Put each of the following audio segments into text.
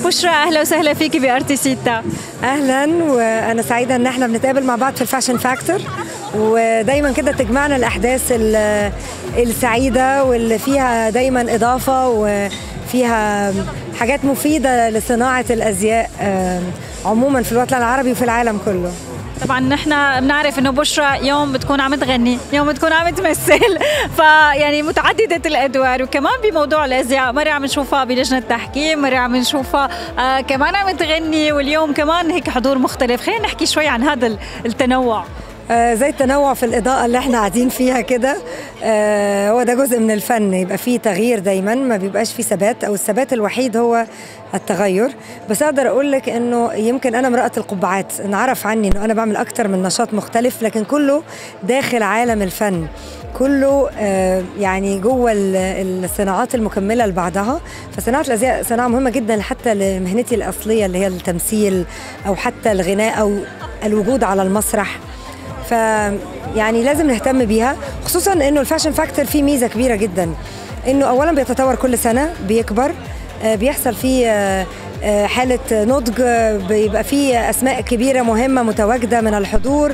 بشرى اهلا وسهلا فيكي بارتيسيتا اهلا وانا سعيده ان احنا بنتقابل مع بعض في الفاشن فاكتور ودايما كده تجمعنا الاحداث ال- السعيده واللي فيها دايما اضافه وفيها حاجات مفيده لصناعه الازياء آم، عموما في الوطن العربي وفي العالم كله طبعا نحن بنعرف انه بشرى يوم بتكون عم تغني يوم بتكون عم تمثل فيعني متعدده الادوار وكمان بموضوع الازياء مره عم نشوفها بلجنه التحكيم مره عم نشوفها آه كمان عم تغني واليوم كمان هيك حضور مختلف خلينا نحكي شوي عن هذا ال- التنوع آه، زي التنوع في الإضاءة اللي احنا قاعدين فيها كده آه، هو ده جزء من الفن يبقى فيه تغيير دايما ما بيبقاش فيه ثبات أو الثبات الوحيد هو التغير بس أقدر أقول لك إنه يمكن أنا امرأة القبعات انعرف عني إنه أنا بعمل أكتر من نشاط مختلف لكن كله داخل عالم الفن كله آه، يعني جوه ال- الصناعات المكمله لبعضها فصناعه الازياء صناعه مهمه جدا حتى لمهنتي الاصليه اللي هي التمثيل او حتى الغناء او الوجود على المسرح ف يعني لازم نهتم بيها خصوصا انه الفاشن فاكتور فيه ميزه كبيره جدا انه اولا بيتطور كل سنه بيكبر آه، بيحصل فيه آه، آه، حالة نضج آه، بيبقى فيه أسماء كبيرة مهمة متواجدة من الحضور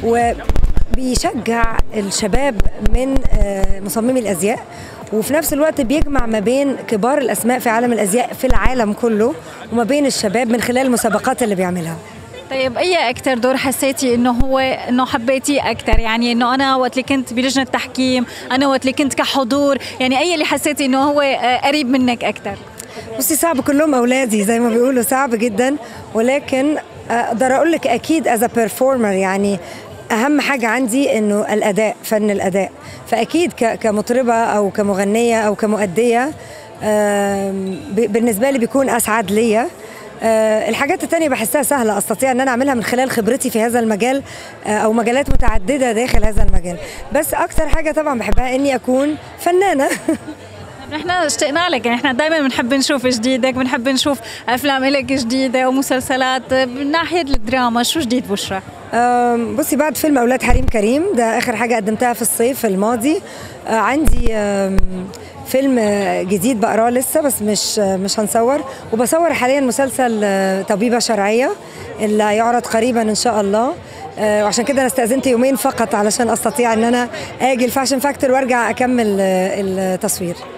وبيشجع الشباب من آه، مصممي الأزياء وفي نفس الوقت بيجمع ما بين كبار الأسماء في عالم الأزياء في العالم كله وما بين الشباب من خلال المسابقات اللي بيعملها طيب اي اكثر دور حسيتي انه هو انه حبيتيه اكثر يعني انه انا وقت اللي كنت بلجنه تحكيم انا وقت اللي كنت كحضور يعني اي اللي حسيتي انه هو آه، قريب منك اكثر بصي صعب كلهم اولادي زي ما بيقولوا صعب جدا ولكن اقدر اقول لك اكيد از بيرفورمر يعني اهم حاجه عندي انه الاداء فن الاداء فاكيد ك- كمطربه او كمغنيه او كمؤديه آم، ب- بالنسبه لي بيكون اسعد ليا آه، الحاجات التانية بحسها سهلة أستطيع أن أنا أعملها من خلال خبرتي في هذا المجال آه، أو مجالات متعددة داخل هذا المجال بس أكثر حاجة طبعا بحبها إني أكون فنانة نحن اشتقنا لك يعني احنا دائما بنحب نشوف جديدك بنحب نشوف افلام لك جديده ومسلسلات من ناحيه الدراما شو جديد بشرى أم، بصي بعد فيلم أولاد حريم كريم ده آخر حاجة قدمتها في الصيف الماضي آه، عندي أم، فيلم آه، جديد بقراه لسه بس مش آه، مش هنصور وبصور حاليا مسلسل آه، طبيبة شرعية اللي هيعرض قريبا إن شاء الله آه، وعشان كده انا استاذنت يومين فقط علشان استطيع ان انا اجي الفاشن فاكتور وارجع اكمل آه، التصوير